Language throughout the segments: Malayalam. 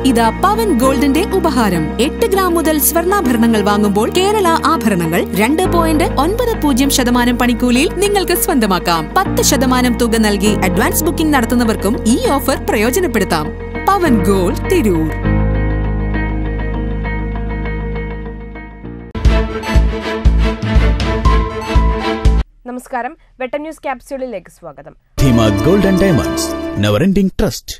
ഇതാ പവൻ ഗോൾഡിന്റെ ഉപഹാരം എട്ട് ഗ്രാം മുതൽ സ്വർണ്ണാഭരണങ്ങൾ വാങ്ങുമ്പോൾ കേരള ആഭരണങ്ങൾ രണ്ട് പോയിന്റ് ഒൻപത് പൂജ്യം ശതമാനം പണിക്കൂലിയിൽ നിങ്ങൾക്ക് സ്വന്തമാക്കാം പത്ത് ശതമാനം തുക നൽകി അഡ്വാൻസ് ബുക്കിംഗ് നടത്തുന്നവർക്കും ഈ ഓഫർ പ്രയോജനപ്പെടുത്താം പവൻ ഗോൾഡ് തിരൂർ നമസ്കാരം വെട്ടം ന്യൂസ് ക്യാപ്സ്യൂളിലേക്ക് സ്വാഗതം Dheema gold and diamonds never ending trust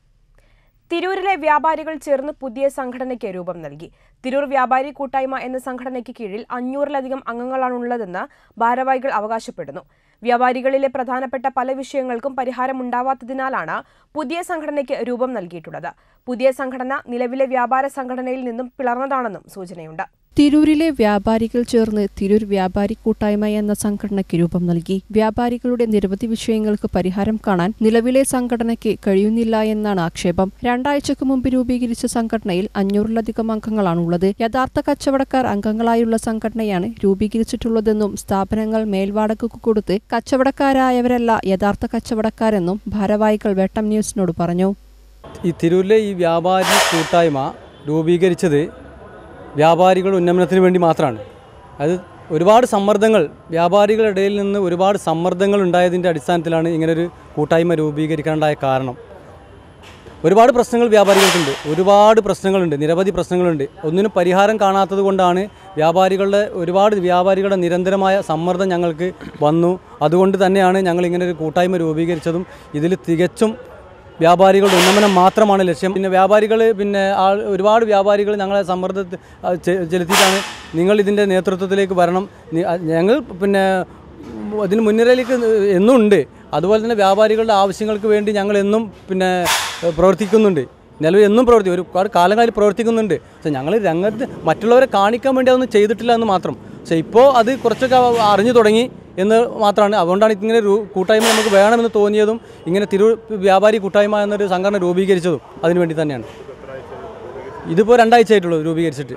തിരൂരിലെ വ്യാപാരികൾ ചേർന്ന് പുതിയ സംഘടനയ്ക്ക് രൂപം നൽകി തിരൂർ വ്യാപാരി കൂട്ടായ്മ എന്ന സംഘടനയ്ക്ക് കീഴിൽ അഞ്ഞൂറിലധികം അംഗങ്ങളാണുള്ളതെന്ന് ഭാരവാഹികൾ അവകാശപ്പെടുന്നു വ്യാപാരികളിലെ പ്രധാനപ്പെട്ട പല വിഷയങ്ങൾക്കും പരിഹാരമുണ്ടാവാത്തതിനാലാണ് പുതിയ സംഘടനയ്ക്ക് രൂപം നൽകിയിട്ടുള്ളത് പുതിയ സംഘടന നിലവിലെ വ്യാപാര സംഘടനയിൽ നിന്നും പിളർന്നതാണെന്നും സൂചനയുണ്ട് തിരൂരിലെ വ്യാപാരികൾ ചേർന്ന് തിരൂർ വ്യാപാരി കൂട്ടായ്മ എന്ന സംഘടനയ്ക്ക് രൂപം നൽകി വ്യാപാരികളുടെ നിരവധി വിഷയങ്ങൾക്ക് പരിഹാരം കാണാൻ നിലവിലെ സംഘടനയ്ക്ക് കഴിയുന്നില്ല എന്നാണ് ആക്ഷേപം രണ്ടാഴ്ചക്ക് മുമ്പ് രൂപീകരിച്ച സംഘടനയിൽ അഞ്ഞൂറിലധികം അംഗങ്ങളാണുള്ളത് യഥാർത്ഥ കച്ചവടക്കാർ അംഗങ്ങളായുള്ള സംഘടനയാണ് രൂപീകരിച്ചിട്ടുള്ളതെന്നും സ്ഥാപനങ്ങൾ മേൽവാടകയ്ക്ക് കൊടുത്ത് കച്ചവടക്കാരായവരല്ല യഥാർത്ഥ കച്ചവടക്കാരെന്നും ഭാരവാഹികൾ വെട്ടം ന്യൂസിനോട് പറഞ്ഞു ഈ തിരൂരിലെ ഈ വ്യാപാരി കൂട്ടായ്മ രൂപീകരിച്ചത് വ്യാപാരികളുടെ ഉന്നമനത്തിന് വേണ്ടി മാത്രമാണ് അത് ഒരുപാട് സമ്മർദ്ദങ്ങൾ വ്യാപാരികളുടെ ഇടയിൽ നിന്ന് ഒരുപാട് സമ്മർദ്ദങ്ങൾ ഉണ്ടായതിൻ്റെ അടിസ്ഥാനത്തിലാണ് ഇങ്ങനൊരു കൂട്ടായ്മ രൂപീകരിക്കാനുണ്ടായ കാരണം ഒരുപാട് പ്രശ്നങ്ങൾ വ്യാപാരികൾക്കുണ്ട് ഒരുപാട് പ്രശ്നങ്ങളുണ്ട് നിരവധി പ്രശ്നങ്ങളുണ്ട് ഒന്നിനും പരിഹാരം കാണാത്തത് കൊണ്ടാണ് വ്യാപാരികളുടെ ഒരുപാട് വ്യാപാരികളുടെ നിരന്തരമായ സമ്മർദ്ദം ഞങ്ങൾക്ക് വന്നു അതുകൊണ്ട് തന്നെയാണ് ഞങ്ങൾ ഇങ്ങനെ ഒരു കൂട്ടായ്മ രൂപീകരിച്ചതും ഇതിൽ തികച്ചും വ്യാപാരികളുടെ ഉന്നമനം മാത്രമാണ് ലക്ഷ്യം പിന്നെ വ്യാപാരികൾ പിന്നെ ആൾ ഒരുപാട് വ്യാപാരികൾ ഞങ്ങളെ സമ്മർദ്ദത്തിൽ ആ, ചെ- ചെലുത്തിയിട്ടാണ് നിങ്ങൾ ഇതിൻ്റെ നേതൃത്വത്തിലേക്ക് വരണം നി- ആ, ഞങ്ങൾ പിന്നെ അതിന് മുൻനിരയിലേക്ക് എന്നും ഉണ്ട് അതുപോലെ തന്നെ വ്യാപാരികളുടെ ആവശ്യങ്ങൾക്ക് വേണ്ടി ഞങ്ങൾ എന്നും പിന്നെ ഏഹ്, പ്രവർത്തിക്കുന്നുണ്ട് നിലവിൽ എന്നും പ്രവർത്തി ഒരുപാട് കാലങ്ങളിൽ പ്രവർത്തിക്കുന്നുണ്ട് പക്ഷേ ഞങ്ങൾ രംഗത്ത് മറ്റുള്ളവരെ കാണിക്കാൻ വേണ്ടി അതൊന്നും ചെയ്തിട്ടില്ല എന്ന് മാത്രം പക്ഷേ ഇപ്പോൾ അത് കുറച്ചൊക്കെ അറിഞ്ഞു തുടങ്ങി എന്ന് മാത്രമാണ് അതുകൊണ്ടാണ് ഇങ്ങനെ ഒരു കൂട്ടായ്മ നമുക്ക് വേണമെന്ന് തോന്നിയതും ഇങ്ങനെ തിരു വ്യാപാരി കൂട്ടായ്മ എന്നൊരു സംഘടന രൂപീകരിച്ചതും അതിനു വേണ്ടി തന്നെയാണ് ഇതിപ്പോൾ രണ്ടാഴ്ച ആയിട്ടുള്ളൂ രൂപീകരിച്ചിട്ട്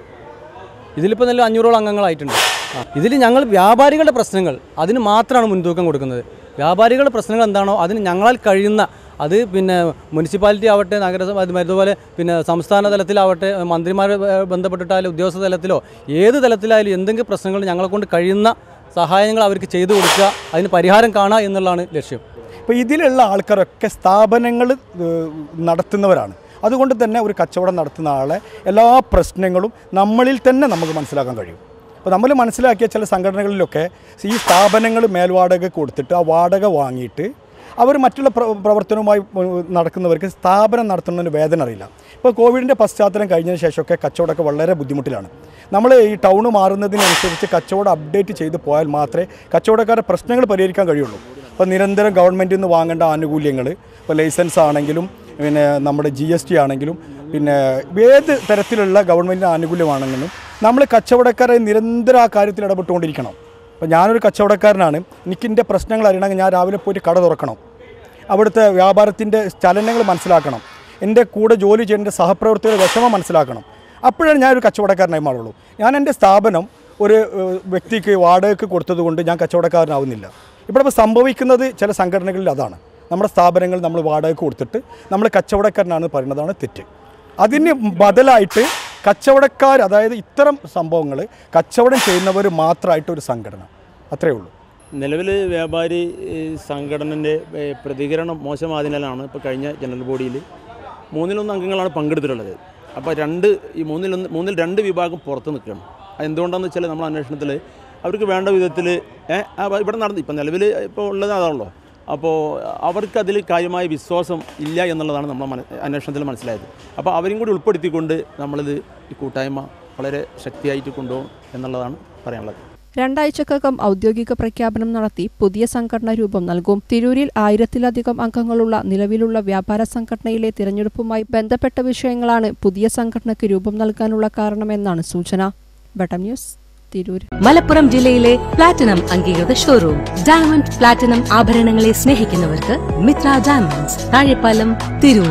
ഇതിലിപ്പോൾ നല്ല അഞ്ഞൂറോളം അംഗങ്ങളായിട്ടുണ്ട് ഇതിൽ ഞങ്ങൾ വ്യാപാരികളുടെ പ്രശ്നങ്ങൾ അതിന് മാത്രമാണ് മുൻതൂക്കം കൊടുക്കുന്നത് വ്യാപാരികളുടെ പ്രശ്നങ്ങൾ എന്താണോ അതിന് ഞങ്ങളാൽ കഴിയുന്ന അത് പിന്നെ മുനിസിപ്പാലിറ്റി ആവട്ടെ നഗരസഭ അത് അതുപോലെ പിന്നെ സംസ്ഥാന തലത്തിലാവട്ടെ മന്ത്രിമാരെ ഏഹ്, ബന്ധപ്പെട്ടിട്ടായാലും ഉദ്യോഗസ്ഥ തലത്തിലോ ഏത് തലത്തിലായാലും എന്തെങ്കിലും പ്രശ്നങ്ങൾ ഞങ്ങളെ കൊണ്ട് കഴിയുന്ന സഹായങ്ങൾ അവർക്ക് ചെയ്തു കൊടുക്കുക അതിന് പരിഹാരം കാണുക എന്നുള്ളതാണ് ലക്ഷ്യം ഇപ്പോൾ ഇതിലുള്ള ആൾക്കാരൊക്കെ സ്ഥാപനങ്ങൾ ഏഹ്, നടത്തുന്നവരാണ് അതുകൊണ്ട് തന്നെ ഒരു കച്ചവടം നടത്തുന്ന ആളെ എല്ലാ പ്രശ്നങ്ങളും നമ്മളിൽ തന്നെ നമുക്ക് മനസ്സിലാക്കാൻ കഴിയും അപ്പോൾ നമ്മൾ മനസ്സിലാക്കിയ ചില സംഘടനകളിലൊക്കെ ഈ സ്ഥാപനങ്ങൾ മേൽവാടക കൊടുത്തിട്ട് ആ വാടക വാങ്ങിയിട്ട് അവർ മറ്റുള്ള പ്ര പ്രവർത്തനവുമായി ഏഹ്, നടക്കുന്നവർക്ക് സ്ഥാപനം നടത്തുന്നതിന് വേദന അറിയില്ല ഇപ്പോൾ കോവിഡിൻ്റെ പശ്ചാത്തലം കഴിഞ്ഞതിന് ശേഷമൊക്കെ കച്ചവടമൊക്കെ വളരെ ബുദ്ധിമുട്ടിലാണ് നമ്മൾ ഈ ടൗൺ മാറുന്നതിനനുസരിച്ച് കച്ചവടം അപ്ഡേറ്റ് ചെയ്ത് പോയാൽ മാത്രമേ കച്ചവടക്കാരുടെ പ്രശ്നങ്ങൾ പരിഹരിക്കാൻ കഴിയുള്ളൂ ഇപ്പോൾ നിരന്തരം ഗവൺമെൻറ്റിൽ നിന്ന് വാങ്ങേണ്ട ആനുകൂല്യങ്ങൾ ഇപ്പോൾ ലൈസൻസ് ആണെങ്കിലും പിന്നെ നമ്മുടെ ജി എസ് ടി ആണെങ്കിലും പിന്നെ ഏത് തരത്തിലുള്ള ഗവൺമെൻറ്റിൻ്റെ ആനുകൂല്യമാണെങ്കിലും നമ്മൾ കച്ചവടക്കാരെ നിരന്തരം ആ കാര്യത്തിൽ ഇടപെട്ടുകൊണ്ടിരിക്കണം അപ്പോൾ ഞാനൊരു കച്ചവടക്കാരനാണ് എനിക്കിൻ്റെ പ്രശ്നങ്ങൾ അറിയണമെങ്കിൽ ഞാൻ രാവിലെ പോയിട്ട് കട തുറക്കണം അവിടുത്തെ വ്യാപാരത്തിൻ്റെ ചലനങ്ങൾ മനസ്സിലാക്കണം എൻ്റെ കൂടെ ജോലി ചെയ്യുന്ന എൻ്റെ സഹപ്രവർത്തകരുടെ വിഷമം മനസ്സിലാക്കണം അപ്പോഴാണ് ഞാനൊരു കച്ചവടക്കാരനായി മാറുള്ളൂ ഞാൻ എൻ്റെ സ്ഥാപനം ഒരു ഏഹ്, വ്യക്തിക്ക് വാടകയ്ക്ക് കൊടുത്തതുകൊണ്ട് ഞാൻ കച്ചവടക്കാരനാവുന്നില്ല ഇവിടെ ഇപ്പോൾ സംഭവിക്കുന്നത് ചില സംഘടനകളിൽ അതാണ് നമ്മുടെ സ്ഥാപനങ്ങൾ നമ്മൾ വാടകയ്ക്ക് കൊടുത്തിട്ട് നമ്മൾ കച്ചവടക്കാരനാണെന്ന് പറയുന്നതാണ് തെറ്റ് അതിന് ബദലായിട്ട് കച്ചവടക്കാർ അതായത് ഇത്തരം സംഭവങ്ങൾ കച്ചവടം ചെയ്യുന്നവർ മാത്രമായിട്ട് ഒരു സംഘടന അത്രയേ ഉള്ളൂ നിലവിൽ വ്യാപാരി സംഘടനൻ്റെ പ്രതികരണം മോശമായതിനാലാണ് ഇപ്പോൾ കഴിഞ്ഞ ജനറൽ ബോഡിയിൽ മൂന്നിലൊന്ന് അംഗങ്ങളാണ് പങ്കെടുത്തിട്ടുള്ളത് അപ്പോൾ രണ്ട് ഈ മൂന്നിലൊന്ന് മൂന്നിൽ രണ്ട് വിഭാഗം പുറത്ത് നിൽക്കുകയാണ് അത് എന്തുകൊണ്ടാണെന്ന് വെച്ചാൽ നമ്മൾ അന്വേഷണത്തിൽ അവർക്ക് വേണ്ട വിധത്തിൽ ഇവിടെ നടന്ന് ഇപ്പം നിലവിൽ ഇപ്പോൾ ഉള്ളത് അതാണല്ലോ അപ്പോൾ അവർക്ക് അതിൽ കാര്യമായ വിശ്വാസം ഇല്ല എന്നുള്ളതാണ് നമ്മൾ മന അന്വേഷണത്തിൽ മനസ്സിലായത് അപ്പോൾ അവരും കൂടി ഉൾപ്പെടുത്തിക്കൊണ്ട് നമ്മളിത് ഈ കൂട്ടായ്മ വളരെ ശക്തിയായിട്ട് കൊണ്ടുപോകും എന്നുള്ളതാണ് പറയാനുള്ളത് രണ്ടാഴ്ചക്കകം ഔദ്യോഗിക പ്രഖ്യാപനം നടത്തി പുതിയ സംഘടന രൂപം നൽകും തിരൂരിൽ ആയിരത്തിലധികം അംഗങ്ങളുള്ള നിലവിലുള്ള വ്യാപാര സംഘടനയിലെ തിരഞ്ഞെടുപ്പുമായി ബന്ധപ്പെട്ട വിഷയങ്ങളാണ് പുതിയ സംഘടനയ്ക്ക് രൂപം നൽകാനുള്ള കാരണമെന്നാണ് സൂചന ബട്ടം ന്യൂസ് തിരൂർ മലപ്പുറം ജില്ലയിലെ പ്ലാറ്റിനം അംഗീകൃത ഷോറൂം ഡയമണ്ട് പ്ലാറ്റിനം ആഭരണങ്ങളെ സ്നേഹിക്കുന്നവർക്ക് മിത്ര ഡയമണ്ട്സ് താഴെപ്പാലം തിരൂർ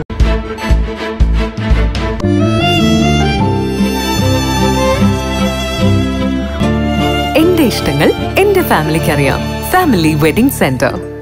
എന്റെ ഇഷ്ടങ്ങൾ എന്റെ ഫാമിലിക്ക് അറിയാം ഫാമിലി വെഡിംഗ് സെന്റർ